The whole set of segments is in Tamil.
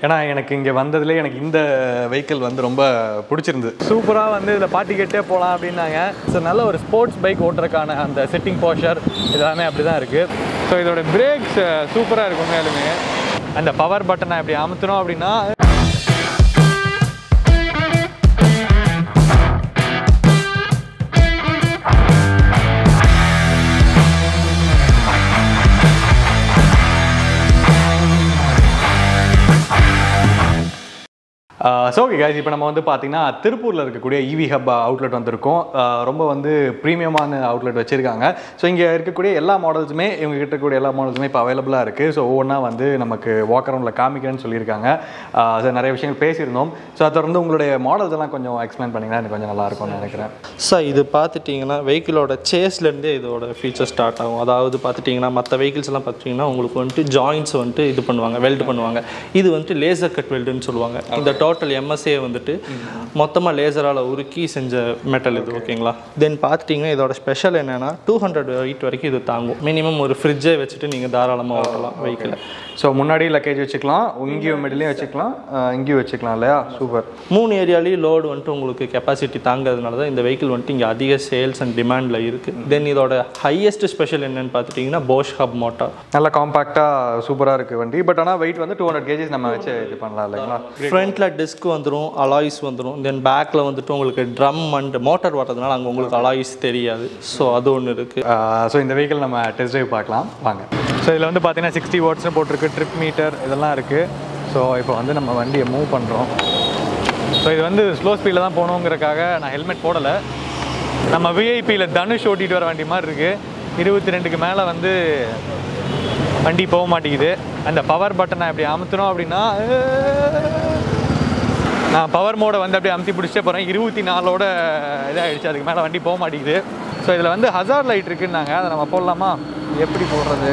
ஏன்னா எனக்கு இங்கே வந்ததுலேயே எனக்கு இந்த வெஹிக்கிள் வந்து ரொம்ப பிடிச்சிருந்தது சூப்பராக வந்து இதில் பாட்டி கேட்டே போகலாம் அப்படின்னாங்க ஸோ நல்ல ஒரு ஸ்போர்ட்ஸ் பைக் ஓட்டுறதுக்கான அந்த செட்டிங் போஷர் இதெல்லாமே அப்படி தான் இருக்குது ஸோ இதோட பிரேக்ஸ் சூப்பராக இருக்கும் மேலுமே அந்த பவர் பட்டனை இப்படி அமுத்தணும் அப்படின்னா ஸோ ஓகே guys இப்போ நம்ம வந்து பார்த்தீங்கன்னா திருப்பூரில் இருக்கக்கூடிய இவி ஹப் அவுட்லெட் வந்திருக்கோம் ஆஹ் ரொம்ப வந்து ப்ரீமியமான அவுட்லெட் வச்சுருக்காங்க ஸோ இங்கே இருக்கக்கூடிய எல்லா மாடல்ஸுமே இவங்க கிட்ட இருக்கக்கூடிய எல்லா மாடல்ஸுமே இப்போ அவைலபிளாக இருக்குது ஸோ ஒவ்வொன்றா வந்து நமக்கு வாக் அரௌண்டில் காமிக்கிறேன்னு சொல்லியிருக்காங்க ஸோ நிறைய விஷயங்கள் பேசியிருந்தோம் ஸோ அதை தொடர்ந்து உங்களுடைய மாடல்ஸ் எல்லாம் கொஞ்சம் எக்ஸ்பிளைன் பண்ணிங்கன்னா எனக்கு கொஞ்சம் நல்லா இருக்கும்னு நினைக்கிறேன் சார் இது பார்த்துட்டிங்கன்னா வெஹிக்கிளோட சேஸ்லேருந்தே இதோட ஃபீச்சர் ஸ்டார்ட் ஆகும் அதாவது பார்த்துட்டிங்கன்னா மற்ற வெஹிக்கிள்ஸ் எல்லாம் பார்த்துட்டிங்கன்னா உங்களுக்கு வந்துட்டு ஜாயின்ஸ் வந்துட்டு இது பண்ணுவாங்க வெல்ட் பண்ணுவாங்க இது வந்துட்டு லேசர் கட் வெல்டுன்னு சொல்லுவாங்க இந்த டோட்டல் எம்எஸ்ஏ வந்துட்டு மொத்தமாக லேசரால் உருக்கி செஞ்ச மெட்டல் இது ஓகேங்களா தென் பார்த்துட்டிங்கன்னா இதோட ஸ்பெஷல் என்னென்னா டூ ஹண்ட்ரட் வெயிட் வரைக்கும் இது தாங்கும் மினிமம் ஒரு ஃப்ரிட்ஜை வச்சுட்டு நீங்கள் தாராளமாக ஓட்டலாம் வெஹிக்கிளை ஸோ முன்னாடி லக்கேஜ் வச்சுக்கலாம் இங்கேயும் மிடிலையும் வச்சுக்கலாம் ஆஹ் இங்கேயும் வச்சுக்கலாம் இல்லையா சூப்பர் மூணு ஏரியாலையும் லோடு வந்துட்டு உங்களுக்கு கெப்பாசிட்டி தாங்கிறதுனால தான் இந்த வெஹிக்கிள் வந்துட்டு இங்கே அதிக சேல்ஸ் அண்ட் டிமாண்டில் இருக்குது தென் இதோட ஹையஸ்ட் ஸ்பெஷல் என்னன்னு பார்த்துட்டிங்கன்னா போஷ் ஹப் மோட்டார் நல்லா காம்பாக்டாக சூப்பராக இருக்குது வண்டி பட் ஆனால் வெயிட் வந்து டூ ஹண்ட்ரட் கேஜிஸ் நம்ம வச்சு இது பண்ணலாம் இல்லைங்களா ஃப்ரண்ட்டில் டிஸ்க் வந்துடும் அலாய்ஸ் வந்துடும் தென் பேக்கில் வந்துட்டு உங்களுக்கு ட்ரம் அண்ட் மோட்டார் வர்றதுனால அங்கே உங்களுக்கு அலாய்ஸ் தெரியாது ஸோ அது ஒன்று இருக்குது ஸோ இந்த வெஹிக்கிள் நம்ம டெஸ்ட் ட்ரைவ் பார்க்கலாம் வாங்க ஸோ இதில் வந்து பார்த்தீங்கன்னா சிக்ஸ்டி வாட்ஸ்னு போட்டிருக்கு ட்ரிப் மீட்டர் இதெல்லாம் இருக்குது ஸோ இப்போ வந்து நம்ம வண்டியை மூவ் பண்ணுறோம் ஸோ இது வந்து ஸ்லோ ஸ்பீடில் தான் போகணுங்கிறக்காக நான் ஹெல்மெட் போடலை நம்ம விஐபியில் தனுஷ் ஓட்டிட்டு வர வண்டி மாதிரி இருக்குது இருபத்தி ரெண்டுக்கு மேலே வந்து வண்டி போக மாட்டேங்குது அந்த பவர் பட்டனை அப்படி அமுத்தணும் அப்படின்னா நான் பவர் மோடை வந்து அப்படியே அமுத்தி பிடிச்சே போகிறேன் இருபத்தி நாலோட இதாகிடுச்சு அதுக்கு மேலே வண்டி போக மாட்டேங்குது ஸோ இதில் வந்து ஹசார் லைட் இருக்குன்னாங்க அதை நம்ம போடலாமா எப்படி போடுறது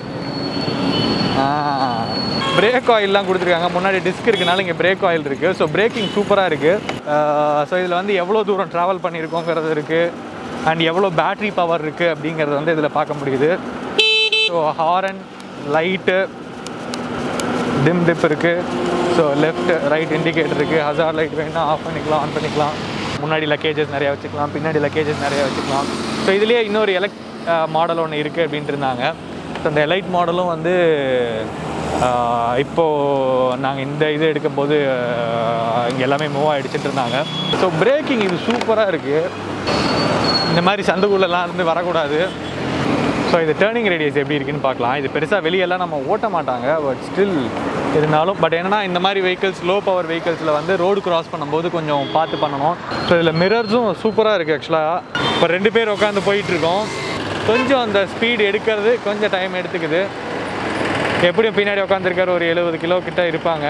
பிரேக் ஆயில்லாம் கொடுத்துருக்காங்க முன்னாடி டிஸ்க் இருக்கனால இங்கே பிரேக் ஆயில் இருக்குது ஸோ பிரேக்கிங் சூப்பராக இருக்குது ஸோ இதில் வந்து எவ்வளோ தூரம் ட்ராவல் பண்ணியிருக்கோங்கிறது இருக்குது அண்ட் எவ்வளோ பேட்ரி பவர் இருக்குது அப்படிங்கிறது வந்து இதில் பார்க்க முடியுது so horn light dim dip இருக்குது ஸோ லெஃப்ட் ரைட் இண்டிகேட்டர் இருக்குது ஹசார் லைட் வேணும்னா ஆஃப் பண்ணிக்கலாம் ஆன் பண்ணிக்கலாம் முன்னாடி லக்கேஜஸ் நிறையா வச்சுக்கலாம் பின்னாடி லக்கேஜஸ் நிறையா வச்சுக்கலாம் ஸோ இதுலேயே இன்னொரு எலக்ட் மாடல் ஒன்று இருக்குது அப்படின்ட்டு இருந்தாங்க ஸோ அந்த எலைட் மாடலும் வந்து ஆஹ், இப்போது நாங்கள் இந்த இது எடுக்கும்போது இங்கே எல்லாமே மூவ் ஆகிடுச்சிட்டு இருந்தாங்க ஸோ பிரேக்கிங் இது சூப்பராக இருக்குது இந்த மாதிரி சந்துக்குள்ளெல்லாம் இருந்து வரக்கூடாது ஸோ இது டேர்னிங் ரேடியஸ் எப்படி இருக்குன்னு பார்க்கலாம் இது பெருசாக வெளியெல்லாம் நம்ம ஓட்ட மாட்டாங்க பட் ஸ்டில் இருந்தாலும் பட் என்னன்னா இந்த மாதிரி வெஹிக்கிள்ஸ் லோ பவர் வெஹிக்கிள்ஸில் வந்து ரோடு கிராஸ் பண்ணும்போது கொஞ்சம் பார்த்து பண்ணணும் ஸோ இதில் மிரர்ஸும் சூப்பராக இருக்குது ஆக்சுவலாக இப்போ ரெண்டு பேர் உட்காந்து போயிட்டுருக்கோம் கொஞ்சம் அந்த ஸ்பீடு எடுக்கிறது கொஞ்சம் டைம் எடுத்துக்குது எப்படியும் பின்னாடி உட்காந்துருக்காரு ஒரு எழுபது கிலோ கிட்ட இருப்பாங்க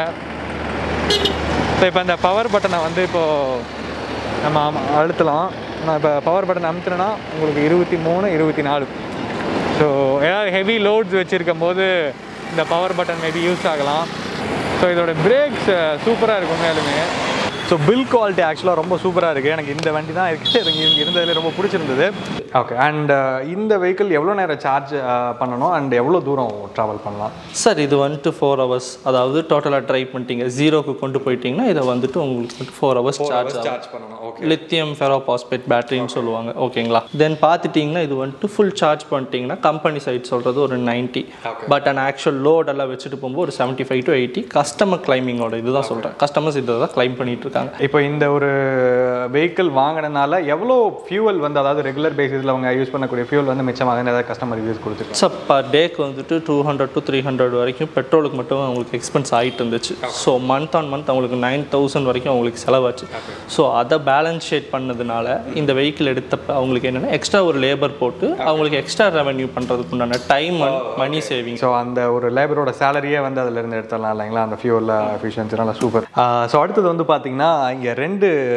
ஸோ இப்போ அந்த பவர் பட்டனை வந்து இப்போது நம்ம அம- அழுத்தலாம் நான் இப்போ பவர் பட்டன் அமுத்துனேன்னா உங்களுக்கு இருபத்தி மூணு இருபத்தி நாலு ஸோ ஏதாவது ஹெவி லோட்ஸ் வச்சுருக்கும் போது இந்த பவர் பட்டன் மேபி யூஸ் ஆகலாம் ஸோ இதோட பிரேக்ஸ் சூப்பராக இருக்கும் மேலுமே ஸோ பில் குவாலிட்டி ஆக்சுவலாக ரொம்ப சூப்பராக இருக்குது எனக்கு இந்த வண்டி தான் இருக்குது எனக்கு இங்க இருந்ததுல ரொம்ப பிடிச்சிருந்தது ஓகே அண்ட் இந்த வெஹிக்கிள் எவ்வளோ நேரம் சார்ஜ் பண்ணணும் அண்ட் எவ்வளோ தூரம் ட்ராவல் பண்ணலாம் சார் இது வந்துட்டு ஃபோர் ஹவர்ஸ் அதாவது டோட்டலாக ட்ரை பண்ணிட்டீங்க ஜீரோக்கு கொண்டு போயிட்டீங்கன்னா இதை வந்துட்டு உங்களுக்கு வந்துட்டு ஃபோர் ஹவர்ஸ் சார்ஜ் சார்ஜ் பண்ணணும் ஓகே லித்தியம் ஃபெரோபாஸ்பேட் பேட்டரின்னு சொல்லுவாங்க ஓகேங்களா தென் பார்த்துட்டிங்கன்னா இது வந்துட்டு ஃபுல் சார்ஜ் பண்ணிட்டீங்கன்னா கம்பெனி சைட் சொல்கிறது ஒரு 90 பட் அண்ட் ஆக்சுவல் லோட் எல்லாம் வச்சுட்டு போகும்போது ஒரு seventy five to eighty customer கிளைமிங்கோட இதுதான் சொல்கிறேன் கஸ்டமர்ஸ் இதை தான் கிளைம் பண்ணிட்டு இருக்காங்க இப்போ இந்த ஒரு வெஹிக்கிள் வாங்கினனால எவ்வளோ ஃபியூவல் வந்து அதாவது ரெகுலர் பேசிஸில் அவங்க யூஸ் பண்ணக்கூடிய ஃபியூல் வந்து மிச்சமாகுதுன்னு ஏதாவது கஸ்டமர் ரிவ்யூஸ் கொடுத்துருக்காங்க ஸோ பர் டேக்கு வந்துட்டு two hundred to three hundred வரைக்கும் பெட்ரோலுக்கு மட்டும் அவங்களுக்கு எக்ஸ்பென்ஸ் ஆகிட்டு இருந்துச்சு ஸோ மந்த் ஆன் மந்த் அவங்களுக்கு நைன் தௌசண்ட் வரைக்கும் அவங்களுக்கு செலவாச்சு ஸோ அதை பேலன்ஸ் ஷேட் பண்ணதுனால இந்த வெஹிக்கிள் எடுத்தப்ப அவங்களுக்கு என்னென்னா எக்ஸ்ட்ரா ஒரு லேபர் போட்டு அவங்களுக்கு எக்ஸ்ட்ரா ரெவென்யூ பண்ணுறதுக்கு உண்டான time and money saving so அந்த ஒரு லேபரோட சேலரியே வந்து அதில் இருந்து எடுத்துடலாம் இல்லைங்களா அந்த ஃபியூலில் எஃபிஷியன்சி நல்லா சூப்பர் ஸோ அடுத்தது வந்து பார்த்தீங்கன்னா இங்கே ரெண்டு டிஃப்ரெண்ட்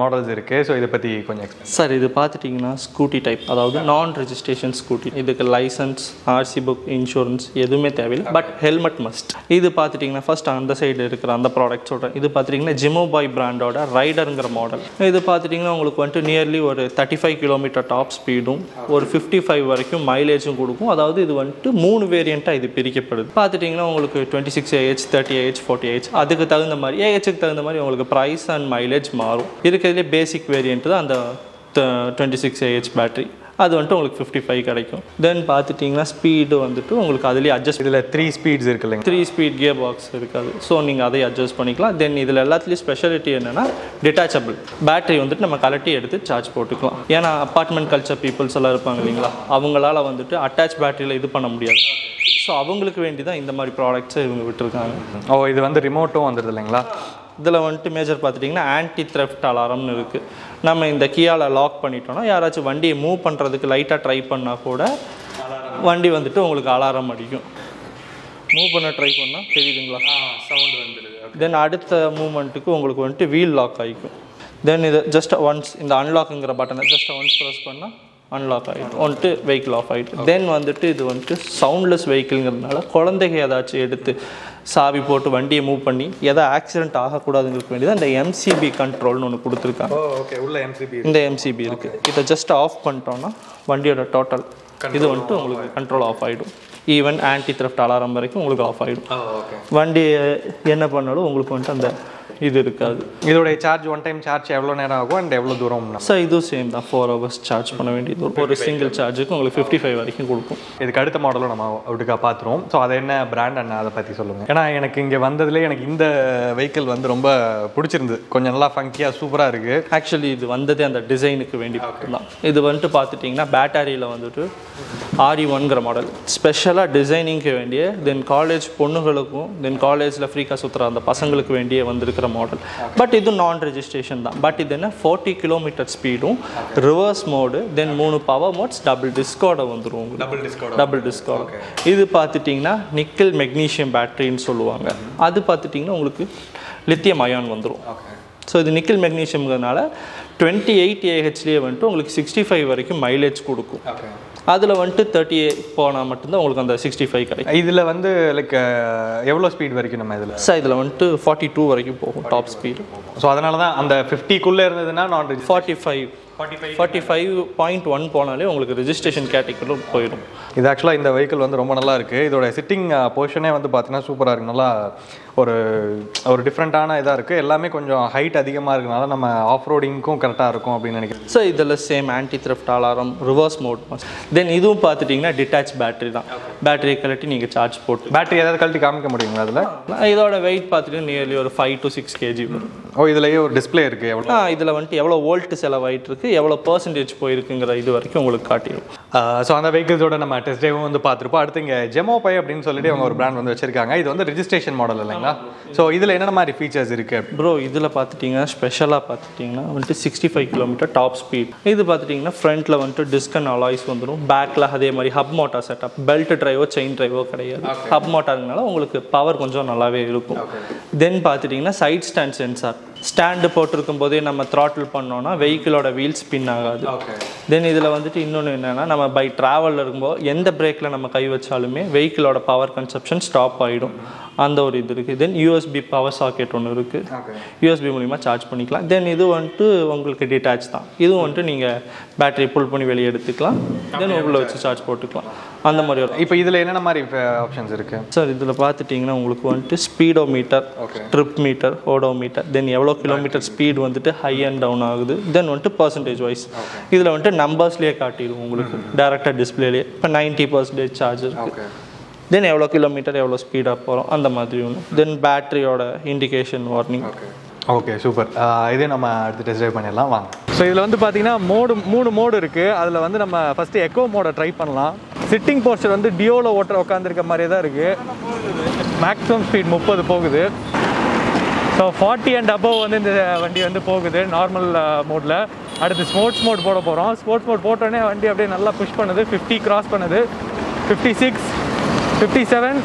மாடல்ஸ் இருக்குது ஸோ இதை பற்றி கொஞ்சம் எக்ஸ்பிளைன் சார் இது பார்த்துட்டிங்கன்னா ஸ்கூட்டி டைப் அதாவது நான் ரெஜிஸ்ட்ரேஷன் ஸ்கூட்டி இதுக்கு லைசன்ஸ் ஆர்சி புக் இன்சூரன்ஸ் எதுவுமே தேவையில்லை பட் ஹெல்மெட் மஸ்ட் இது பார்த்துட்டிங்கன்னா ஃபர்ஸ்ட் அந்த சைடு இருக்கிற அந்த ப்ராடக்ட் சொல்கிறேன் இது பார்த்துட்டிங்கன்னா ஜிமோ பாய் பிராண்டோட ரைடருங்கிற மாடல் இது பார்த்துட்டிங்கன்னா உங்களுக்கு வந்துட்டு நியர்லி ஒரு தேர்ட்டி ஃபைவ் கிலோமீட்டர் டாப் ஸ்பீடும் ஒரு ஃபிஃப்டி ஃபைவ் வரைக்கும் மைலேஜும் கொடுக்கும் அதாவது இது வந்துட்டு மூணு வேரியண்ட்டாக இது பிரிக்கப்படுது பார்த்துட்டிங்கன்னா உங்களுக்கு twenty six AH thirty AH forty AH அதுக்கு தகுந்த மாதிரி ஏஹெச்சுக்கு தகுந்த மாதிரி உங்களுக்கு ப்ரைஸ் அண்ட் மைலேஜ் மாறும் இருக்கிறதுலே பேசிக் வேரியண்ட் தான் அந்த டுவெண்ட்டி சிக்ஸ் ஏஹெச் பேட்டரி அது வந்துட்டு உங்களுக்கு ஃபிஃப்டி ஃபைவ் கிடைக்கும் தென் பார்த்துட்டிங்கன்னா ஸ்பீடு வந்துட்டு உங்களுக்கு அதுலேயே அட்ஜஸ்ட் இதில் த்ரீ ஸ்பீட்ஸ் இருக்கு இல்லைங்க த்ரீ ஸ்பீட் கியர் பாக்ஸ் இருக்காது ஸோ நீங்கள் அதை அட்ஜஸ்ட் பண்ணிக்கலாம் தென் இதில் எல்லாத்துலேயும் ஸ்பெஷாலிட்டி என்னென்னா டிட்டாச்சபிள் பேட்டரி வந்துட்டு நம்ம கலட்டி எடுத்து சார்ஜ் போட்டுக்கலாம் ஏன்னா அப்பார்ட்மெண்ட் கல்ச்சர் பீப்புள்ஸ் எல்லாம் இருப்பாங்க இல்லைங்களா அவங்களால வந்துட்டு அட்டாச் பேட்டரியில் இது பண்ண முடியாது ஸோ அவங்களுக்கு வேண்டி தான் இந்த மாதிரி ப்ராடக்ட்ஸை இவங்க விட்டுருக்காங்க ஓ இது வந்து ரிமோட்டும் வந்துடுது இல்லைங்களா இதில் வந்துட்டு மேஜர் பார்த்துட்டிங்கன்னா ஆன்டி த்ரெஃப்ட் அலாரம்னு இருக்குது நம்ம இந்த கீயால் லாக் பண்ணிட்டோம்னா யாராச்சும் வண்டியை மூவ் பண்ணுறதுக்கு லைட்டாக ட்ரை பண்ணால் கூட வண்டி வந்துட்டு உங்களுக்கு அலாரம் அடிக்கும் மூவ் பண்ண ட்ரை பண்ணால் தெரியுதுங்களா சவுண்ட் வந்துடுது தென் அடுத்த மூமெண்ட்டுக்கு உங்களுக்கு வந்துட்டு வீல் லாக் ஆகிக்கும் தென் இது ஜஸ்ட் ஒன்ஸ் இந்த அன்லாக்குங்கிற பட்டனை ஜஸ்ட் ஒன்ஸ் ப்ரெஸ் பண்ணால் அன்லாக் ஆகிடும் வந்துட்டு வெஹிக்கிள் ஆஃப் ஆகிடும் தென் வந்துட்டு இது வந்துட்டு சவுண்ட்லெஸ் வெஹிக்கிள்ங்கிறதுனால குழந்தைங்க ஏதாச்சும் எடுத்து சாவி போட்டு வண்டியை மூவ் பண்ணி எதா ஆக்சிடென்ட் ஆகக்கூடாதுங்கிறதுக்கு வேண்டி தான் இந்த எம்சிபி கண்ட்ரோல்னு ஒன்று கொடுத்துருக்காங்க ஓ ஓகே உள்ள எம்சிபி இந்த எம்சிபி இருக்குது இதை ஜஸ்ட் ஆஃப் பண்ணிட்டோம்னா வண்டியோட டோட்டல் இது வந்துட்டு உங்களுக்கு கண்ட்ரோல் ஆஃப் ஆகிடும் ஈவன் ஆன்டி த்ரெஃப்ட் அலாரம் வரைக்கும் உங்களுக்கு ஆஃப் ஆகிடும் ஓ ஓகே வண்டி என்ன பண்ணாலும் உங்களுக்கு வந்துட்டு அந்த இது இருக்காது இதோடைய சார்ஜ் ஒன் டைம் சார்ஜ் எவ்வளோ நேரம் ஆகும் அண்ட் எவ்வளோ தூரம் சார் இதுவும் சேம் தான் ஃபோர் ஹவர்ஸ் சார்ஜ் பண்ண வேண்டியது வரும். ஒரு சிங்கிள் சார்ஜுக்கு உங்களுக்கு ஃபிஃப்டி ஃபைவ் வரைக்கும் கொடுக்கும் இதுக்கு அடுத்த மாடலும் நம்ம அவட்டுக்கா பார்த்துருவோம் ஸோ அது என்ன பிராண்ட் அண்ணா அதை பற்றி சொல்லுங்கள் ஏன்னா எனக்கு இங்கே வந்ததுலேயே எனக்கு இந்த வெஹிக்கிள் வந்து ரொம்ப பிடிச்சிருந்து கொஞ்சம் நல்லா ஃபங்கியாக சூப்பராக இருக்குது ஆக்சுவலி இது வந்ததே அந்த டிசைனுக்கு வேண்டி மட்டும்தான் இது வந்துட்டு பார்த்துட்டிங்கன்னா பேட்டரியில் வந்துட்டு ஆரி ஒன்கிற மாடல் ஸ்பெஷலாக டிசைனிங்க்கு வேண்டிய தென் காலேஜ் பொண்ணுகளுக்கும் தென் காலேஜில் ஃப்ரீக்காக சுற்றுற அந்த பசங்களுக்கு வேண்டிய வந்திருக்கிற மாடல் பட் இது நான் ரெஜிஸ்ட்ரேஷன் தான் பட் இது என்ன ஃபார்ட்டி கிலோமீட்டர் ஸ்பீடும் ரிவர்ஸ் மோடு தென் மூணு பவர் மோட்ஸ் டபுள் டிஸ்கோட வந்துடும் உங்களுக்கு டபுள் டிஸ்கவுண்ட் டபுள் டிஸ்கவுண்ட் இது பார்த்துட்டிங்கன்னா நிக்கல் மெக்னீஷியம் பேட்டரின்னு சொல்லுவாங்க அது பார்த்துட்டிங்கன்னா உங்களுக்கு லித்தியம் அயான் வந்துடும் ஓகே ஸோ இது நிக்கல் மெக்னீஷியம்ங்கிறதுனால டுவெண்ட்டி எயிட் ஏஹெச்லேயே வந்துட்டு உங்களுக்கு சிக்ஸ்டி ஃபைவ் வரைக்கும் மைலேஜ் கொடுக்கும் ஓகே அதில் வந்துட்டு தேர்ட்டி போனால் மட்டும்தான் உங்களுக்கு அந்த சிக்ஸ்டி ஃபைவ் கிடைக்கும் இதில் வந்து லைக் எவ்வளோ ஸ்பீட் வரைக்கும் நம்ம இதில் சார் இதில் வந்துட்டு ஃபார்ட்டி டூ வரைக்கும் போகும் டாப் ஸ்பீடு ஸோ அதனால தான் அந்த ஃபிஃப்டிக்குள்ளே இருந்ததுன்னா நான் forty five forty five point one போனாலே உங்களுக்கு ரெஜிஸ்ட்ரேஷன் கேட்டகரியில் போயிடும் இது ஆக்சுவலாக இந்த வெஹிக்கிள் வந்து ரொம்ப நல்லா இருக்குது இதோட சிட்டிங் பொசிஷனே வந்து பார்த்தீங்கன்னா சூப்பராக இருக்குது நல்லா ஒரு ஒரு டிஃப்ரெண்ட்டான இதாக இருக்குது எல்லாமே கொஞ்சம் ஹைட் அதிகமாக இருக்கனால நம்ம ஆஃப் ரோடிங்க்கும் கரெக்டாக இருக்கும் அப்படின்னு நினைக்கிறேன் ஸோ இதில் same anti theft alarm reverse mode then இதுவும் பார்த்துட்டிங்கன்னா டிட்டாச் பேட்டரி தான் பேட்டரியை கழட்டி நீங்கள் சார்ஜ் போட்டு பேட்டரி ஏதாவது கழட்டி காமிக்க முடியுங்களா அதில் இதோட வெயிட் பார்த்துட்டு நியர்லி ஒரு ஃபைவ் டு சிக்ஸ் கேஜி வரும் ஓ இதுலயே ஒரு டிஸ்ப்ளே இருக்குது எவ்வளோ ஆ இதில் வந்துட்டு எவ்வளோ வோல்ட் செலவாயிட்டு இருக்கு எவ்வளோ பர்சன்டேஜ் போயிருக்குங்கிற இது வரைக்கும் உங்களுக்கு காட்டிடும் ஸோ அந்த வெஹிக்கிள்ஸோட நம்ம டெஸ்ட் ட்ரைவும் வந்து பார்த்துருப்போம் அடுத்து இங்கே ஜெமோ பை அப்படின்னு சொல்லிட்டு அவங்க ஒரு பிராண்ட் வந்து வச்சிருக்காங்க இது வந்து ரெஜிஸ்ட்ரேஷன் மாடல் இல்லைங்களா ஸோ இதில் என்னென்ன மாதிரி ஃபீச்சர்ஸ் இருக்குது ப்ரோ இதில் பார்த்துட்டிங்கன்னா ஸ்பெஷலாக பார்த்துட்டிங்கன்னா வந்துட்டு sixty five kilometre top speed இது பார்த்துட்டிங்கன்னா ஃப்ரண்ட்டில் வந்துட்டு டிஸ்கன் அலாய்ஸ் வந்துடும் பேக்கில் அதே மாதிரி ஹப் மோட்டார் செட்டப் பெல்ட் டிரைவோ செயின் டிரைவோ கிடையாது ஹப் மோட்டாருங்கனால உங்களுக்கு பவர் கொஞ்சம் நல்லாவே இருக்கும் தென் பார்த்துட்டிங்கன்னா சைட் ஸ்டாண்ட் சென்சார் ஸ்டாண்டு போட்டிருக்கும் போதே நம்ம த்ராட்டில் பண்ணோம்னா வெஹிக்கிளோட வீல் ஸ்பின் ஆகாது தென் இதில் வந்துட்டு இன்னொன்று என்னென்னா நம்ம பை ட்ராவலில் இருக்கும்போது எந்த பிரேக்கில் நம்ம கை வச்சாலுமே வெஹிக்கிளோட பவர் கன்சப்ஷன் ஸ்டாப் ஆகிடும் அந்த ஒரு இது இருக்குது தென் யூஎஸ்பி பவர் சாக்கெட் ஒன்று இருக்குது யூஎஸ்பி மூலிமா சார்ஜ் பண்ணிக்கலாம் தென் இது வந்துட்டு உங்களுக்கு டிட்டாச் தான் இதுவும் வந்துட்டு நீங்கள் பேட்டரி புல் பண்ணி வெளியே எடுத்துக்கலாம் தென் உள்ள வச்சு சார்ஜ் போட்டுக்கலாம் அந்த மாதிரி வரும் இப்போ இதில் என்னென்ன மாதிரி ஆப்ஷன்ஸ் இருக்குது சார் இதில் பார்த்துட்டிங்கன்னா உங்களுக்கு வந்துட்டு speedometer trip meter odometer then எவ்வளோ கிலோமீட்டர் ஸ்பீடு வந்துட்டு ஹை அண்ட் டவுன் ஆகுது தென் வந்துட்டு பர்சன்டேஜ் வைஸ் இதில் வந்துட்டு நம்பர்ஸ்லேயே காட்டிடும் உங்களுக்கு டேரெக்டாக டிஸ்பிளேலேயே இப்போ நைன்ட்டி பர்சன்டேஜ் சார்ஜ் இருக்குது தென் எவ்வளோ கிலோமீட்டர் எவ்வளோ ஸ்பீடாக போகிறோம் அந்த மாதிரி ஒன்று தென் பேட்டரியோட இண்டிகேஷன் வார்னிங் ஓகே சூப்பர் இதே நம்ம அடுத்து டெஸ்ட் ட்ரைவ் பண்ணிடலாம் வாங்க ஸோ இதில் வந்து பார்த்தீங்கன்னா மோடு மூணு மோடு இருக்குது அதில் வந்து நம்ம ஃபஸ்ட்டு எக்கோ மோடை ட்ரை பண்ணலாம் சிட்டிங் போஸ்டர் வந்து டியோவில் ஓட்டுற உட்காந்துருக்க மாதிரியே தான் இருக்குது மேக்ஸிமம் ஸ்பீட் முப்பது போகுது ஸோ ஃபார்ட்டி அண்ட் அபவ் வந்து இந்த வண்டி வந்து போகுது நார்மல் மோடில் அடுத்து ஸ்போர்ட்ஸ் மோட் போட போகிறோம் ஸ்போர்ட்ஸ் மோட் போட்டோடனே வண்டி அப்படியே நல்லா புஷ் பண்ணுது ஃபிஃப்டி கிராஸ் பண்ணுது ஃபிஃப்டி சிக்ஸ் ஃபிஃப்டி செவன்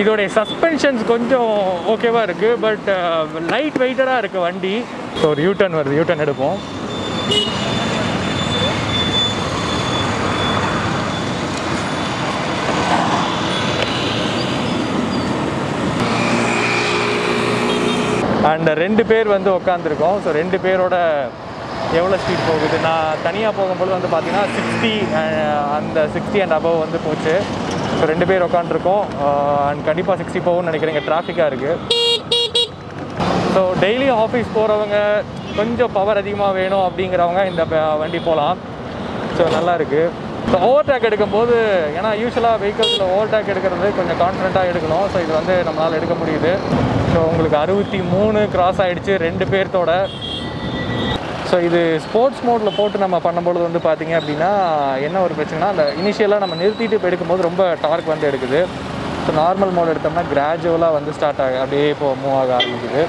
இதோடைய சஸ்பென்ஷன்ஸ் கொஞ்சம் ஓகேவாக இருக்குது பட் லைட் வெயிட்டடாக இருக்குது வண்டி ஸோ ஒரு யூட்டர்ன் வருது யூட்டர்ன் எடுப்போம் அண்ட் ரெண்டு பேர் வந்து உட்காந்துருக்கோம் ஸோ ரெண்டு பேரோட எவ்வளோ ஸ்பீட் போகுது நான் தனியாக போகும்போது வந்து பார்த்தீங்கன்னா சிக்ஸ்டி அந்த சிக்ஸ்டி அண்ட் அபவ் வந்து போச்சு ஸோ ரெண்டு பேர் உட்காந்துருக்கோம் அண்ட் கண்டிப்பாக சிக்ஸ்டி போகும்னு நினைக்கிறேன் இங்கே டிராஃபிக்காக இருக்குது ஸோ டெய்லி ஆஃபீஸ் போகிறவங்க கொஞ்சம் பவர் அதிகமாக வேணும் அப்படிங்கிறவங்க இந்த ப- வண்டி போகலாம் ஸோ நல்லா இருக்குது ஸோ ஓவர் டேக் எடுக்கும்போது ஏன்னா யூஸ்வலாக வெஹிக்கிள்ஸில் ஓவர் டேக் எடுக்கிறது கொஞ்சம் கான்ஃபிடண்ட்டாக எடுக்கணும் ஸோ இது வந்து நம்மளால் எடுக்க முடியுது ஸோ உங்களுக்கு அறுபத்தி மூணு கிராஸ் ஆயிடுச்சு ரெண்டு பேர்த்தோட ஸோ இது ஸ்போர்ட்ஸ் மோடில் போட்டு நம்ம பண்ணும்பொழுது வந்து பார்த்தீங்க அப்படின்னா என்ன ஒரு பிரச்சனைனா அந்த இனிஷியலாக நம்ம நிறுத்திட்டு இப்போ எடுக்கும்போது ரொம்ப டார்க் வந்து எடுக்குது ஸோ நார்மல் மோட் எடுத்தோம்னா கிராஜுவலாக வந்து ஸ்டார்ட் ஆக அப்படியே இப்போ மூவ் ஆக ஆரம்பிக்குது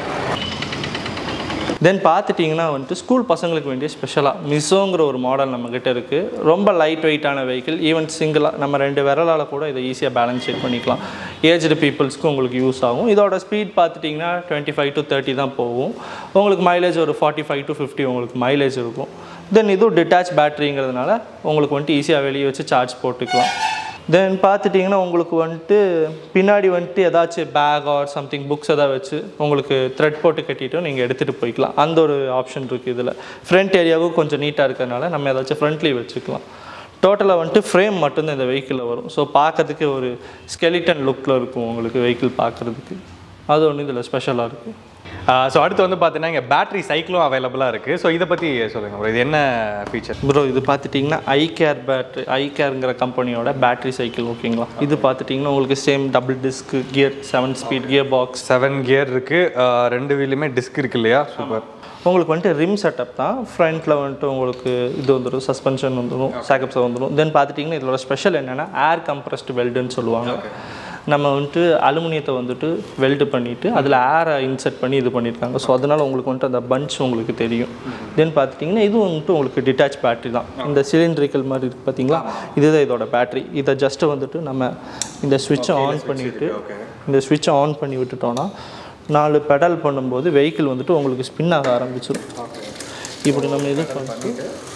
தென் பார்த்துட்டிங்கன்னா வந்துட்டு ஸ்கூல் பசங்களுக்கு வேண்டிய ஸ்பெஷலாக மிஸோங்கிற ஒரு மாடல் நம்மக்கிட்ட இருக்குது ரொம்ப லைட் வெயிட்டான வெஹிக்கிள் ஈவன் சிங்கிளாக நம்ம ரெண்டு விரலால் கூட இதை ஈஸியாக பேலன்ஸ் ஷீட் பண்ணிக்கலாம் ஏஜ்டு பீப்புள்ஸ்க்கு உங்களுக்கு யூஸ் ஆகும் இதோட ஸ்பீட் பார்த்துட்டிங்கன்னா டுவெண்ட்டி ஃபைவ் டு தேர்ட்டி தான் போகும் உங்களுக்கு மைலேஜ் ஒரு ஃபார்ட்டி ஃபைவ் டு ஃபிஃப்டி உங்களுக்கு மைலேஜ் இருக்கும் தென் இதுவும் டிட்டாச் பேட்டரிங்கிறதுனால உங்களுக்கு வந்துட்டு ஈஸியாக வெளியே வச்சு சார்ஜ் போட்டுக்கலாம் தென் பார்த்துட்டிங்கன்னா உங்களுக்கு வந்துட்டு பின்னாடி வந்துட்டு ஏதாச்சும் பேக் ஆர் சம்திங் புக்ஸ் ஏதாவது வச்சு உங்களுக்கு த்ரெட் போட்டு கட்டிட்டு நீங்கள் எடுத்துகிட்டு போய்க்கலாம் அந்த ஒரு ஆப்ஷன் இருக்குது இதில் ஃப்ரண்ட் ஏரியாவும் கொஞ்சம் நீட்டாக இருக்கிறதுனால நம்ம ஏதாச்சும் ஃப்ரண்ட்லி வச்சுக்கலாம் டோட்டலாக வந்துட்டு ஃப்ரேம் மட்டும்தான் இந்த வெஹிக்கிளில் வரும் ஸோ பார்க்கறதுக்கு ஒரு ஸ்கெலிட்டன் லுக்கில் இருக்கும் உங்களுக்கு வெஹிக்கிள் பார்க்குறதுக்கு அது ஒன்று இதில் ஸ்பெஷலாக இருக்குது ஸோ அடுத்து வந்து பார்த்தீங்கன்னா இங்கே பேட்டரி சைக்கிளும் அவைலபிளாக இருக்குது ஸோ இதை பற்றி சொல்லுங்கள் ப்ரோ இது என்ன ஃபீச்சர் ப்ரோ இது பார்த்துட்டிங்கன்னா ஐ கேர் பேட்ரி ஐ கேருங்கிற கம்பெனியோட பேட்டரி சைக்கிள் ஓகேங்களா இது பார்த்துட்டிங்கன்னா உங்களுக்கு same double disc gear seven speed gear box seven gear இருக்குது ரெண்டு வீலுமே டிஸ்க் இருக்கு இல்லையா சூப்பர் உங்களுக்கு வந்துட்டு ரிம் செட்டப் தான் ஃப்ரண்ட்டில் வந்துட்டு உங்களுக்கு இது வந்துடும் சஸ்பென்ஷன் வந்துடும் சேக்கப்ஸ் வந்துடும் தென் பார்த்துட்டிங்கன்னா இதோட ஸ்பெஷல் என்னென்னா ஏர் கம்ப்ரஸ்டு வெல்டுன்னு சொல்லுவாங்க நம்ம வந்துட்டு அலுமினியத்தை வந்துட்டு வெல்டு பண்ணிவிட்டு அதில் ஏரை இன்செர்ட் பண்ணி இது பண்ணியிருக்காங்க ஸோ அதனால் உங்களுக்கு வந்துட்டு அந்த பஞ்ச் உங்களுக்கு தெரியும் தென் பார்த்துட்டிங்கன்னா இது வந்துட்டு உங்களுக்கு டிட்டாச் பேட்டரி தான் இந்த சிலிண்ட்ரிக்கல் மாதிரி இருக்குது பார்த்தீங்களா இதுதான் இதோட பேட்டரி இதை ஜஸ்ட்டு வந்துட்டு நம்ம இந்த ஸ்விட்சை ஆன் பண்ணிவிட்டு இந்த ஸ்விட்சை ஆன் பண்ணி விட்டுட்டோன்னா நாலு பெடல் பண்ணும்போது வெஹிக்கிள் வந்துட்டு உங்களுக்கு ஸ்பின் ஆக ஆரம்பிச்சிடும் இப்படி நம்ம இது பண்ணிட்டு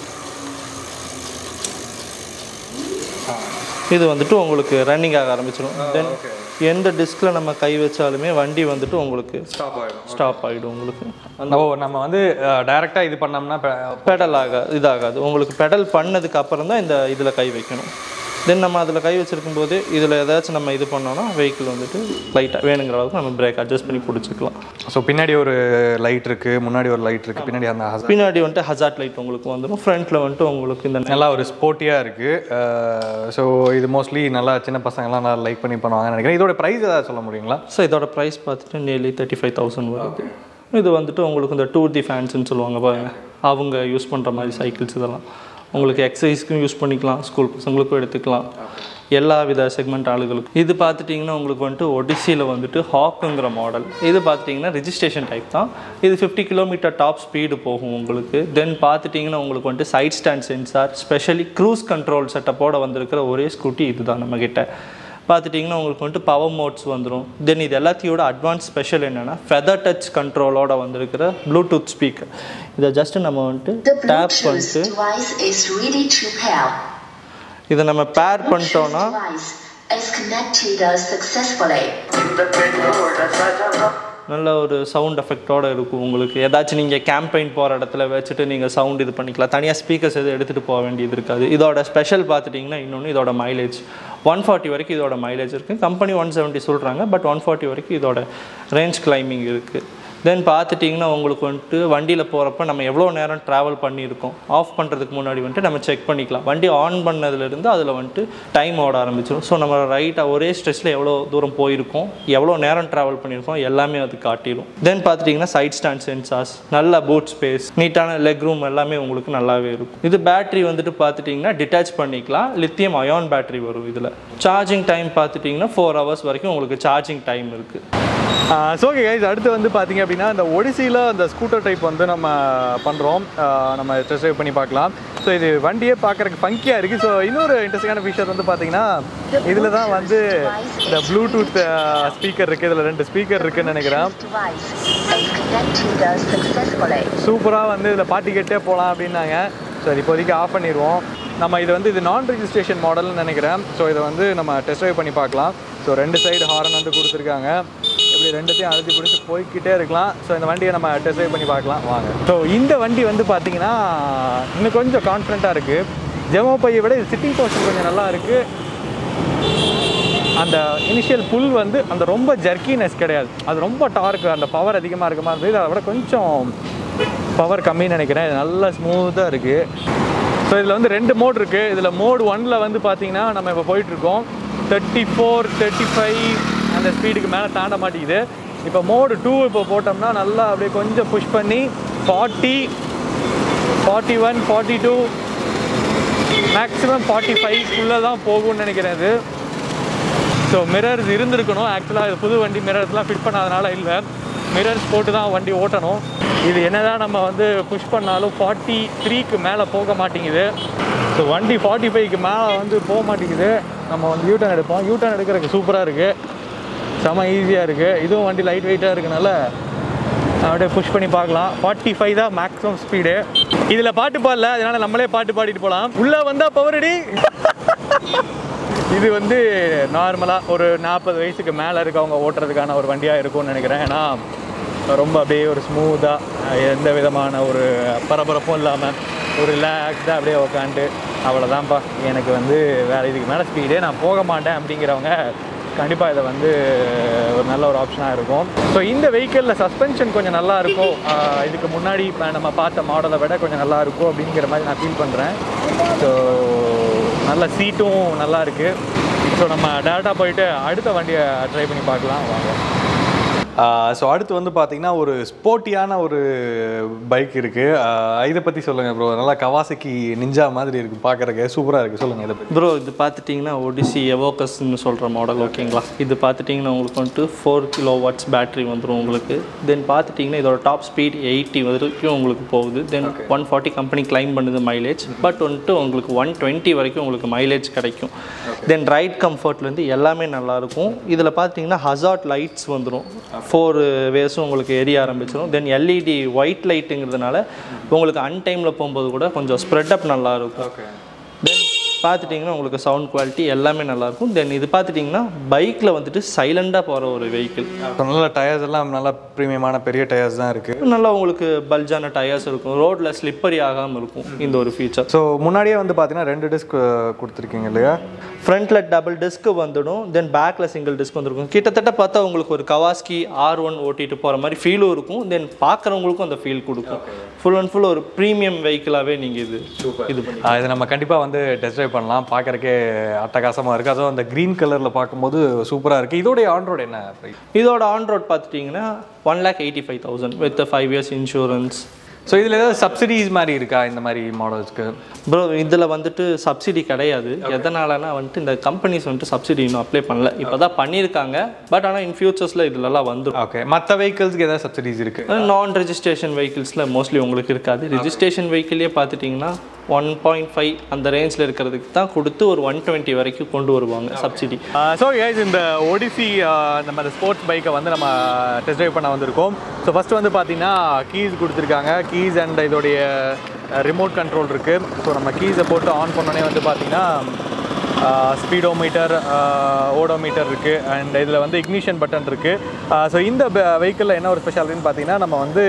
இது வந்துட்டு உங்களுக்கு ரன்னிங் ஆக ஆரம்பிச்சிடும் தென் எந்த டிஸ்கில் நம்ம கை வச்சாலுமே வண்டி வந்துட்டு உங்களுக்கு ஸ்டாப் ஆகிடும் ஸ்டாப் ஆகிடும் உங்களுக்கு ஓ நம்ம வந்து டைரெக்டாக இது பண்ணோம்னா pe- பெடல் ஆக இதாகாது உங்களுக்கு பெடல் பண்ணதுக்கு அப்புறம் தான் இந்த இதில் கை வைக்கணும் தென் நம்ம அதில் கை வச்சிருக்கும் போது இதில் ஏதாச்சும் நம்ம இது பண்ணோம்னா வெஹிக்கிள் வந்துட்டு லைட்டாக வேணுங்கிற அளவுக்கு நம்ம பிரேக் அட்ஜஸ்ட் பண்ணி பிடிச்சிக்கலாம் ஸோ பின்னாடி ஒரு லைட் இருக்குது முன்னாடி ஒரு லைட் இருக்குது பின்னாடி அந்த hazard- பின்னாடி வந்துட்டு ஹசார்ட் லைட் உங்களுக்கு வந்துடும் ஃப்ரண்ட்டில் வந்துட்டு உங்களுக்கு இந்த நல்லா ஒரு ஸ்போர்ட்டியாக இருக்குது ஸோ இது மோஸ்ட்லி நல்லா சின்ன பசங்கள்லாம் நல்லா லைக் பண்ணி பண்ணுவாங்கன்னு நினைக்கிறேன் இதோட ப்ரைஸ் ஏதாவது சொல்ல முடியுங்களா ஸோ இதோட ப்ரைஸ் பார்த்துட்டு நியர்லி தேர்ட்டி ஃபைவ் தௌசண்ட் வருது இது வந்துட்டு உங்களுக்கு இந்த டூர் தி ஃபேன்ஸ்னு சொல்லுவாங்க பாருங்க அவங்க யூஸ் பண்ணுற மாதிரி சைக்கிள்ஸ் இதெல்லாம் உங்களுக்கு எக்ஸசைஸ்க்கும் யூஸ் பண்ணிக்கலாம் ஸ்கூல் பசங்களுக்கும் எடுத்துக்கலாம் எல்லா வித செக்மெண்ட் ஆளுகளுக்கும் இது பார்த்துட்டிங்கன்னா உங்களுக்கு வந்துட்டு ஒடிசியில் வந்துட்டு ஹாக்குங்கிற மாடல் இது பார்த்துட்டிங்கன்னா ரிஜிஸ்ட்ரேஷன் டைப் தான் இது ஃபிஃப்டி கிலோமீட்டர் டாப் ஸ்பீடு போகும் உங்களுக்கு தென் பார்த்துட்டிங்கன்னா உங்களுக்கு வந்துட்டு side stand sensor specially cruise control செட்டப்போட வந்திருக்கிற ஒரே ஸ்கூட்டி இதுதான் நம்மக்கிட்ட பார்த்துட்டிங்கன்னா உங்களுக்கு வந்துட்டு பவர் மோட்ஸ் வந்துடும் தென் இது எல்லாத்தையோட அட்வான்ஸ் ஸ்பெஷல் என்னென்னா ஃபெதர் டச் கண்ட்ரோலோட வந்திருக்கிற ப்ளூடூத் ஸ்பீக்கர் இதை ஜஸ்ட் நம்ம வந்துட்டு The டேப் Bluetooth பண்ணிட்டு device is ready to pair. இதை நம்ம பேர் பண்ணிட்டோன்னா device is connected uh, successfully. நல்ல ஒரு சவுண்ட் எஃபெக்டோட இருக்கும் உங்களுக்கு ஏதாச்சும் நீங்கள் கேம்பெயின் போகிற இடத்துல வச்சுட்டு நீங்கள் சவுண்ட் இது பண்ணிக்கலாம் தனியாக ஸ்பீக்கர்ஸ் எதுவும் எடுத்துகிட்டு போக வேண்டியது இருக்காது இதோட ஸ்பெஷல் பார்த்துட்டிங்கன்னா இன்னொன்று இதோட மைலேஜ் ஒன் ஃபார்ட்டி வரைக்கும் இதோட மைலேஜ் இருக்குது கம்பெனி ஒன் செவன்ட்டி சொல்கிறாங்க பட் ஒன் ஃபார்ட்டி வரைக்கும் இதோட ரேஞ்ச் கிளைமிங் இருக்குது தென் பார்த்துட்டிங்கன்னா உங்களுக்கு வந்துட்டு வண்டியில் போகிறப்ப நம்ம எவ்வளோ நேரம் ட்ராவல் பண்ணியிருக்கோம் ஆஃப் பண்ணுறதுக்கு முன்னாடி வந்துட்டு நம்ம செக் பண்ணிக்கலாம் வண்டி ஆன் பண்ணதுலேருந்து அதில் வந்துட்டு டைம் ஓட ஆரம்பிச்சிடும் ஸோ நம்ம ரைட்டாக ஒரே ஸ்ட்ரெஸ்ஸில் எவ்வளோ தூரம் போயிருக்கோம் எவ்வளோ நேரம் ட்ராவல் பண்ணியிருக்கோம் எல்லாமே அது காட்டிடும் தென் பார்த்துட்டிங்கன்னா சைட் ஸ்டாண்ட் சென்சார்ஸ் நல்ல பூட் ஸ்பேஸ் நீட்டான லெக் ரூம் எல்லாமே உங்களுக்கு நல்லாவே இருக்கும் இது பேட்டரி வந்துட்டு பார்த்துட்டிங்கன்னா டிட்டாச் பண்ணிக்கலாம் லித்தியம் அயான் பேட்டரி வரும் இதில் சார்ஜிங் டைம் பார்த்துட்டிங்கன்னா ஃபோர் ஹவர்ஸ் வரைக்கும் உங்களுக்கு சார்ஜிங் டைம் இருக்குது ஸோ ஓகே கைஸ் அடுத்து வந்து பார்த்தீங்க அப்படின்னா இந்த ஒடிசியில் இந்த ஸ்கூட்டர் டைப் வந்து நம்ம பண்ணுறோம் நம்ம டெஸ்ட் ட்ரைவ் பண்ணி பார்க்கலாம் ஸோ இது வண்டியே பார்க்குறதுக்கு ஃபங்கியாக இருக்குது ஸோ இன்னொரு இன்ட்ரெஸ்டிங்கான ஃபீச்சர் வந்து பார்த்தீங்கன்னா இதில் தான் வந்து இந்த ப்ளூடூத் ஸ்பீக்கர் இருக்குது இதில் ரெண்டு ஸ்பீக்கர் இருக்குன்னு நினைக்கிறேன் Device is connected successfully. சூப்பராக வந்து இதில் பாட்டி கேட்டே போகலாம் அப்படின்னாங்க ஸோ இது இப்போதைக்கு ஆஃப் பண்ணிடுவோம் நம்ம இது வந்து இது நான் ரெஜிஸ்ட்ரேஷன் மாடல்னு நினைக்கிறேன் ஸோ இதை வந்து நம்ம டெஸ்ட் ட்ரைவ் பண்ணி பார்க்கலாம் ஸோ ரெண்டு சைடு ஹாரன் வந்து கொடுத்துருக்காங்க இப்படி ரெண்டுத்தையும் அழுத்தி பிடிச்சி போய்க்கிட்டே இருக்கலாம் ஸோ இந்த வண்டியை நம்ம டெஸ்ட் ட்ரைவ் பண்ணி பார்க்கலாம் வாங்க ஸோ இந்த வண்டி வந்து பார்த்தீங்கன்னா இன்னும் கொஞ்சம் கான்ஃபிடண்ட்டாக இருக்குது ஜெமோ பையை விட இது சிட்டிங் போர்ஷன் கொஞ்சம் நல்லா இருக்குது அந்த இனிஷியல் புல் வந்து அந்த ரொம்ப ஜர்க்கினஸ் கிடையாது அது ரொம்ப டார்க் அந்த பவர் அதிகமாக இருக்க மாதிரி இருந்தது அதை விட கொஞ்சம் பவர் கம்மின்னு நினைக்கிறேன் இது நல்லா ஸ்மூத்தாக இருக்குது ஸோ இதில் வந்து ரெண்டு மோட் இருக்குது இதில் மோட் ஒனில் வந்து பார்த்தீங்கன்னா நம்ம இப்போ போயிட்டுருக்கோம் தேர்ட்டி ஃபோர் தேர்ட்டி ஃபைவ் அந்த ஸ்பீடுக்கு மேலே தாண்ட மாட்டேங்குது இப்போ மோடு டூ இப்போ போட்டோம்னா நல்லா அப்படியே கொஞ்சம் புஷ் பண்ணி forty forty one forty two maximum forty ஃபைவ்க்குள்ளே தான் போகும்னு நினைக்கிறேன் இது ஸோ மிரர்ஸ் இருந்திருக்கணும் ஆக்சுவலாக இது புது வண்டி மிரர்ஸ்லாம் ஃபிட் பண்ணாதனால இல்லை மிரர்ஸ் போட்டு தான் வண்டி ஓட்டணும் இது என்னதான் நம்ம வந்து புஷ் பண்ணாலும் ஃபார்ட்டி த்ரீக்கு மேலே போக மாட்டேங்குது ஸோ வண்டி ஃபார்ட்டி ஃபைவ்க்கு மேலே வந்து போக மாட்டேங்குது நம்ம வந்து யூட்டர்ன் எடுப்போம் யூட்டர்ன் எடுக்கிறதுக்கு சூப்பராக இருக்குது செம ஈஸியாக இருக்குது இதுவும் வண்டி லைட் வெயிட்டாக இருக்கனால அப்படியே புஷ் பண்ணி பார்க்கலாம் ஃபார்ட்டி ஃபைவ் தான் மேக்ஸிமம் ஸ்பீடு இதில் பாட்டு பாடல அதனால நம்மளே பாட்டு பாடிட்டு போகலாம் உள்ளே வந்தால் பவரடி இது வந்து நார்மலாக ஒரு நாற்பது வயசுக்கு மேலே இருக்கவங்க ஓட்டுறதுக்கான ஒரு வண்டியாக இருக்கும்னு நினைக்கிறேன் ஏன்னா ரொம்ப அப்படியே ஒரு ஸ்மூத்தாக எந்த விதமான ஒரு பரபரப்பும் இல்லாமல் ஒரு ரிலாக்ஸ்டாக அப்படியே உக்காந்துட்டு அவ்வளோதான்ப்பா எனக்கு வந்து வேறு இதுக்கு மேலே ஸ்பீடே நான் போக மாட்டேன் அப்படிங்கிறவங்க கண்டிப்பாக இதை வந்து ஒரு நல்ல ஒரு ஆப்ஷனாக இருக்கும் ஸோ இந்த வெஹிக்கிளில் சஸ்பென்ஷன் கொஞ்சம் நல்லா இருக்கும் ஆஹ் இதுக்கு முன்னாடி இப்ப நம்ம பார்த்த மாடலை விட கொஞ்சம் நல்லா இருக்கும் அப்படிங்கிற மாதிரி நான் ஃபீல் பண்ணுறேன் ஸோ நல்ல சீட்டும் நல்லா இருக்குது ஸோ நம்ம டேரெக்டாக போயிட்டு அடுத்த வண்டியை ட்ரை பண்ணி பார்க்கலாம் வாங்க ஸோ அடுத்து வந்து பார்த்தீங்கன்னா ஒரு ஸ்போர்ட்டியான ஒரு பைக் இருக்குது இதை பற்றி சொல்லுங்கள் ப்ரோ நல்லா கவாசக்கி நிஞ்சா மாதிரி இருக்குது பார்க்குறக்கு சூப்பராக இருக்குது சொல்லுங்கள் இதை பற்றி ப்ரோ இது பார்த்துட்டிங்கன்னா ஒடிசி எவோக்கஸ்ன்னு சொல்கிற மாடல் ஓகேங்களா இது பார்த்துட்டிங்கன்னா உங்களுக்கு வந்துட்டு ஃபோர் கிலோ வாட்ஸ் பேட்டரி வந்துடும் உங்களுக்கு தென் பார்த்துட்டிங்கன்னா இதோட டாப் ஸ்பீட் எயிட்டி வரைக்கும் உங்களுக்கு போகுது then one forty company claim பண்ணுது மைலேஜ் பட் வந்துட்டு உங்களுக்கு ஒன் டுவெண்ட்டி வரைக்கும் உங்களுக்கு மைலேஜ் கிடைக்கும் தென் ரைட் கம்ஃபர்ட்லேருந்து எல்லாமே நல்லாயிருக்கும் இதில் பார்த்தீங்கன்னா ஹசார்ட் லைட்ஸ் வந்துடும் ஃபோர் வேஸும் உங்களுக்கு எரிய ஆரம்பிச்சிடும் தென் எல்இடி ஒயிட் லைட்டுங்கிறதுனால உங்களுக்கு அன்டைமில் போகும்போது கூட கொஞ்சம் ஸ்ப்ரெட் அப் நல்லாயிருக்கும் தென் பார்த்துட்டிங்கன்னா உங்களுக்கு சவுண்ட் குவாலிட்டி எல்லாமே நல்லாயிருக்கும் தென் இது பார்த்துட்டிங்கன்னா பைக்கில் வந்துட்டு சைலண்டாக போகிற ஒரு வெஹிக்கிள் நல்ல டயர்ஸ் எல்லாம் நல்லா ப்ரீமியமான பெரிய டயர்ஸ் தான் இருக்குது நல்லா உங்களுக்கு பல்ஜான டயர்ஸ் இருக்கும் ரோட்டில் ஸ்லிப்பரி ஆகாமல் இருக்கும் இந்த ஒரு ஃபீச்சர் ஸோ முன்னாடியே வந்து பார்த்தீங்கன்னா ரெண்டு டிஸ்க் கொடுத்துருக்கீங்க இல்லையா ஃப்ரண்ட்டில் டபுள் டிஸ்க் வந்துடும் தென் பேக்கில் சிங்கிள் டிஸ்க் வந்துருக்கும் கிட்டத்தட்ட பார்த்தா உங்களுக்கு ஒரு கவாஸ்கி ஆர் ஒன் ஓட்டிட்டு போகிற மாதிரி ஃபீலும் இருக்கும் தென் பார்க்குறவங்களுக்கும் அந்த ஃபீல் கொடுக்கும் ஃபுல் அண்ட் ஃபுல் ஒரு ப்ரீமியம் வெஹிக்கிளாகவே நீங்கள் இது இது பண்ணி ஆஹ் இது நம்ம கண்டிப்பாக வந்து டெஸ்ட் ட்ரைவ் பண்ணலாம் பார்க்கறக்கே அட்டகாசமாக இருக்குது அதுவும் அந்த க்ரீன் கலரில் பார்க்கும்போது சூப்பராக இருக்குது இதோடைய ஆண்ட்ராய்டு என்ன price? இதோட ஆன் ரோட் பார்த்துட்டிங்கன்னா one lakh eighty five thousand with five years insurance so இதில் ஏதாவது சப்சிடிஸ் மாதிரி இருக்கா இந்த மாதிரி மாடல்ஸ்க்கு ப்ரோ இதில் வந்துட்டு சப்சிடி கிடையாது எதனாலனா வந்துட்டு இந்த கம்பெனிஸ் வந்துட்டு சப்சிடி இன்னும் அப்ளை பண்ணல இப்போ தான் பண்ணியிருக்காங்க பட் ஆனால் இன் ஃபியூச்சர்ஸில் இதுலலாம் வந்துடும் ஓகே மற்ற வெஹிக்கிள்ஸ்க்கு ஏதாவது சப்சிடிஸ் இருக்குது நான் ரெஜிஸ்ட்ரேஷன் வெஹிக்கிள்ஸில் மோஸ்ட்லி உங்களுக்கு இருக்காது ரெஜிஸ்ட்ரேஷன் வெஹிக்கிளே பார்த்துட்டிங்கன்னா ஒன் பாயிண்ட் ஃபைவ் அந்த ரேஞ்சில் இருக்கிறதுக்கு தான் கொடுத்து ஒரு ஒன் டுவெண்ட்டி வரைக்கும் கொண்டு வருவாங்க சப்சிடி ஸோ guys இந்த ஒடிசி நம்ம அந்த ஸ்போர்ட்ஸ் பைக்கை வந்து நம்ம டெஸ்ட் ட்ரைவ் பண்ண வந்திருக்கோம் ஸோ ஃபஸ்ட்டு வந்து பார்த்தீங்கன்னா கீஸ் கொடுத்துருக்காங்க கீஸ் அண்ட் இதோடைய ரிமோட் கண்ட்ரோல் இருக்குது ஸோ நம்ம கீஸை போட்டு ஆன் பண்ணோடனே வந்து பார்த்தீங்கன்னா ஸ்பீடோமீட்டர் ஓடோமீட்டர் இருக்குது அண்ட் இதில் வந்து இக்னிஷன் பட்டன் இருக்குது ஸோ இந்த வெஹிக்கிளில் என்ன ஒரு ஸ்பெஷாலிட்டின்னு பார்த்தீங்கன்னா நம்ம வந்து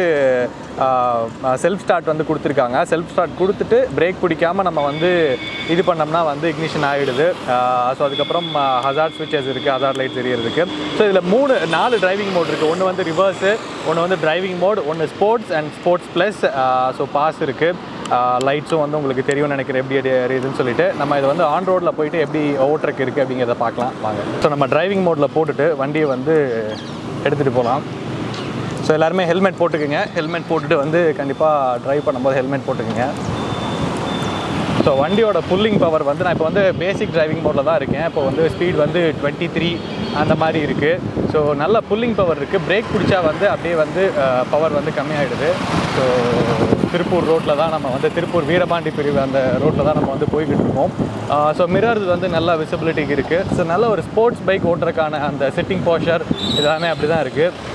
செல்ஃப் ஸ்டார்ட் வந்து கொடுத்துருக்காங்க செல்ஃப் ஸ்டார்ட் கொடுத்துட்டு பிரேக் பிடிக்காம நம்ம வந்து இது பண்ணோம்னா வந்து இக்னிஷன் ஆகிடுது ஸோ அதுக்கப்புறம் ஹசார்ட் ஸ்விட்சஸ் இருக்குது ஹசார்ட் லைட்ஸ் எரியறதுக்கு ஸோ இதில் மூணு நாலு டிரைவிங் மோட் இருக்குது ஒன்று வந்து ரிவர்ஸு ஒன்று வந்து டிரைவிங் மோட் ஒன்று sports and sports plus so pass இருக்குது லைட்ஸும் வந்து உங்களுக்கு தெரியும்னு நினைக்கிறேன் எப்படி எரி- எரியுதுன்னு சொல்லிட்டு நம்ம இதை வந்து ஆன் ரோட்டில் போயிட்டு எப்படி ஓட்டுறக்கு இருக்குது அப்படிங்கிறத பார்க்கலாம் வாங்க ஸோ நம்ம டிரைவிங் மோடில் போட்டுட்டு வண்டியை வந்து எடுத்துகிட்டு போகலாம் ஸோ எல்லாருமே ஹெல்மெட் போட்டுக்குங்க ஹெல்மெட் போட்டுட்டு வந்து கண்டிப்பாக ட்ரைவ் பண்ணும்போது ஹெல்மெட் போட்டுக்குங்க ஸோ வண்டியோட புல்லிங் பவர் வந்து நான் இப்போ வந்து பேசிக் டிரைவிங் மோடில் தான் இருக்கேன் இப்போ வந்து ஸ்பீட் வந்து டுவெண்ட்டி த்ரீ அந்த மாதிரி இருக்குது ஸோ நல்ல புல்லிங் பவர் இருக்குது பிரேக் பிடிச்சா வந்து அப்படியே வந்து பவர் வந்து கம்மியாயிடுது ஸோ திருப்பூர் ரோட்டில் தான் நம்ம வந்து திருப்பூர் வீரபாண்டி பிரிவு அந்த ரோட்டில் தான் நம்ம வந்து போய்கிட்டு இருக்கோம் ஸோ மிரர்ஸ் வந்து நல்ல விசிபிலிட்டிக்கு இருக்குது ஸோ நல்ல ஒரு ஸ்போர்ட்ஸ் பைக் ஓட்டுறதுக்கான அந்த சிட்டிங் போஷர் இதெல்லாமே அப்படி தான் இருக்குது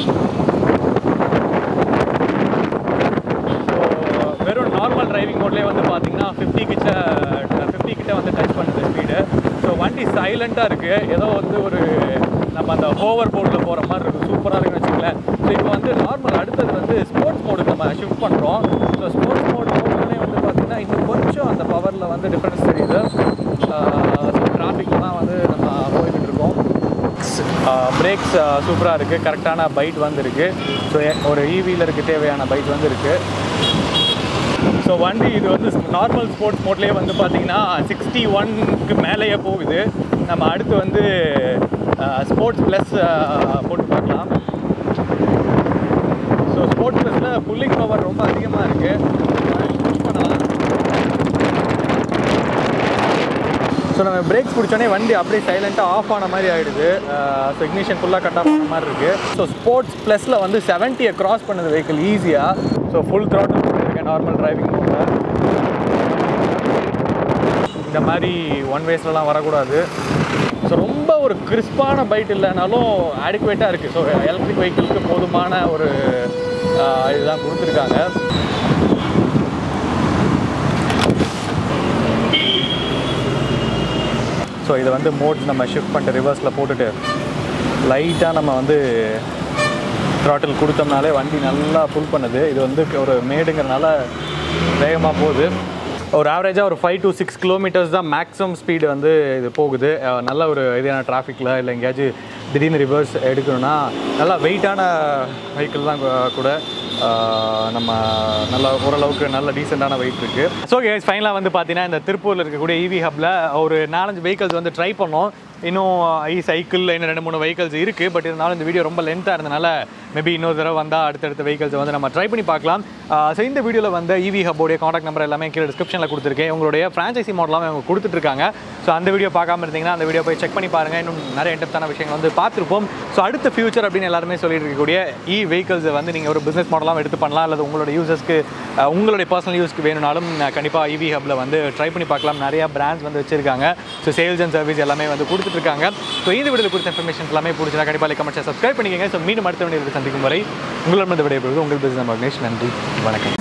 ஸோ வெறும் நார்மல் டிரைவிங் மோட்லேயே வந்து பார்த்தீங்கன்னா ஃபிஃப்டி கிட்ட ஃபிஃப்டி கிட்ட வந்து டச் பண்ணுது ஸ்பீடு ஸோ வண்டி சைலண்ட்டாக இருக்குது ஏதோ வந்து ஒரு நம்ம அந்த ஹோவர் போர்டில் போகிற மாதிரி இருக்குது சூப்பராக இருக்குன்னு வச்சுக்கலேன் ஸோ இப்போ வந்து நார்மல் அடுத்தது வந்து ஸ்போர்ட்ஸ் மோடுக்கு நம்ம ஷிஃப்ட் பண்ணுறோம் ஸோ ஸ்போர்ட்ஸ் மோடு போனோடனே வந்து பார்த்தீங்கன்னா இன்னும் கொஞ்சம் அந்த பவரில் வந்து டிஃப்ரென்ஸ் தெரியுது ஸோ டிராஃபிக்கில் தான் வந்து நம்ம போய்கிட்டு இருக்கோம் பிரேக்ஸ் சூப்பராக இருக்குது கரெக்டான பைட் வந்து இருக்குது ஸோ ஒரு ஈவிலருக்கு தேவையான பைட் வந்து இருக்குது ஸோ வண்டி இது வந்து நார்மல் ஸ்போர்ட்ஸ் மோட்லேயே வந்து பார்த்தீங்கன்னா சிக்ஸ்டி ஒன்க்கு மேலேயே போகுது நம்ம அடுத்து வந்து ஸ்போர்ட்ஸ் ப்ளஸ் போட்டு பார்க்கலாம் ஸோ ஸ்போர்ட்ஸ் ப்ளஸில் புல்லிங் பவர் ரொம்ப அதிகமாக இருக்குது பண்ணலாம் ஸோ நம்ம பிரேக்ஸ் பிடிச்சோன்னே வண்டி அப்படியே சைலண்ட்டாக ஆஃப் ஆன மாதிரி ஆகிடுது ஸோ இக்னிஷன் ஃபுல்லாக கட் ஆஃப் ஆன மாதிரி இருக்குது ஸோ ஸ்போர்ட்ஸ் ப்ளஸில் வந்து செவன்ட்டியை கிராஸ் பண்ணுது வெஹிக்கிள் ஈஸியாக ஸோ ஃபுல் த்ராட்டில் பண்ணியிருக்கேன் நார்மல் டிரைவிங் மோடில் இந்த மாதிரி ஒன் வேஸ்லலாம் வரக்கூடாது ஸோ ரொம்ப ஒரு கிறிஸ்பான பைட் இல்லைனாலும் ஆடிக்குவேட்டாக இருக்குது ஸோ எலக்ட்ரிக் வெஹிக்கிளுக்கு போதுமான ஒரு ஆஹ், இதுதான் கொடுத்துருக்காங்க ஸோ இதை வந்து மோட் நம்ம ஷிஃப்ட் பண்ணிட்டு ரிவர்ஸில் போட்டுட்டு லைட்டாக நம்ம வந்து த்ராட்டில் கொடுத்தோம்னாலே வண்டி நல்லா புல் பண்ணுது இது வந்து ஒரு மேடுங்கிறனால வேகமாக போகுது ஒரு ஆவரேஜாக ஒரு ஃபைவ் டு சிக்ஸ் கிலோமீட்டர்ஸ் தான் மேக்ஸிமம் ஸ்பீடு வந்து இது போகுது அஹ் நல்ல ஒரு இதான டிராஃபிக்கில் இல்லை எங்கேயாச்சும் திடீர்னு ரிவர்ஸ் எடுக்கணும்னா நல்லா வெயிட்டான வெஹிக்கிள் தான் கூ- கூட ஆஹ் நம்ம நல்ல ஓரளவுக்கு நல்ல டீசெண்டான வெயிட் இருக்கு ஸோ கேஸ் ஃபைனலாக வந்து பார்த்தீங்கன்னா இந்த திருப்பூரில் இருக்கக்கூடிய இவி ஹப்பில் ஒரு நாலஞ்சு வெஹிக்கல்ஸ் வந்து ட்ரை பண்ணோம் இன்னும் ஐ சைக்கிள் இன்னும் ரெண்டு மூணு வெஹிக்கல்ஸ் இருக்குது பட் இருந்தாலும் இந்த வீடியோ ரொம்ப லென்த்தாக இருந்தனால மேபி இன்னொரு தடவை வந்தால் அடுத்தடுத்த வெஹிக்கல்ஸ் வந்து நம்ம ட்ரை பண்ணி பார்க்கலாம் ஸோ இந்த வீடியோவில் வந்து இவி ஹப்போடைய காண்டாக்ட் நம்பர் எல்லாமே கீழே டிஸ்கிரிப்ஷனில் கொடுத்துருக்கேன் உங்களுடைய ஃப்ரான்ச்சைசி மாடலாமே அவங்க கொடுத்துட்ருக்காங்க ஸோ அந்த வீடியோ பார்க்காம இருந்தீங்கன்னா அந்த வீடியோ போய் செக் பண்ணி பாருங்கள் இன்னும் நிறைய இன்டெப்த்தான விஷயங்கள் வந்து பார்த்துருப்போம் ஸோ அடுத்த ஃபியூச்சர் அப்படின்னு எல்லாருமே சொல்லிட்டு இருக்கக்கூடிய இ வெஹிக்கல்ஸை வந்து நீங்கள் ஒரு பிஸ்னஸ் மாடலாக எடுத்து பண்ணலாம் அல்லது உங்களோட யூசர்ஸ்க்கு உங்களுடைய பர்சனல் யூஸ்க்கு வேணும்னாலும் கண்டிப்பாக இவி ஹப்பில் வந்து ட்ரை பண்ணி பார்க்கலாம் நிறைய பிராண்ட்ஸ் வந்து வச்சிருக்காங்க ஸோ சேல்ஸ் அண்ட் சர்வீஸ் எல்லாமே வந்து கொடுத்துட்ருக்காங்க ஸோ இந்த வீடியோவில் கொடுத்த இன்ஃபர்மேஷன் எல்லாமே பிடிச்சா கண்டிப்பாக லைக் கமெண்ட் சப்ஸ்கிரைப் பண்ணிக்கங்க ஸோ மீண்டும் அடுத்த வீடியோவில் சந்திக்கும் வரை உங்களிடம் விடைபெறுவது உங்கள் பிஸ்னஸ் மகனேஷ் நன்றி வணக்கம்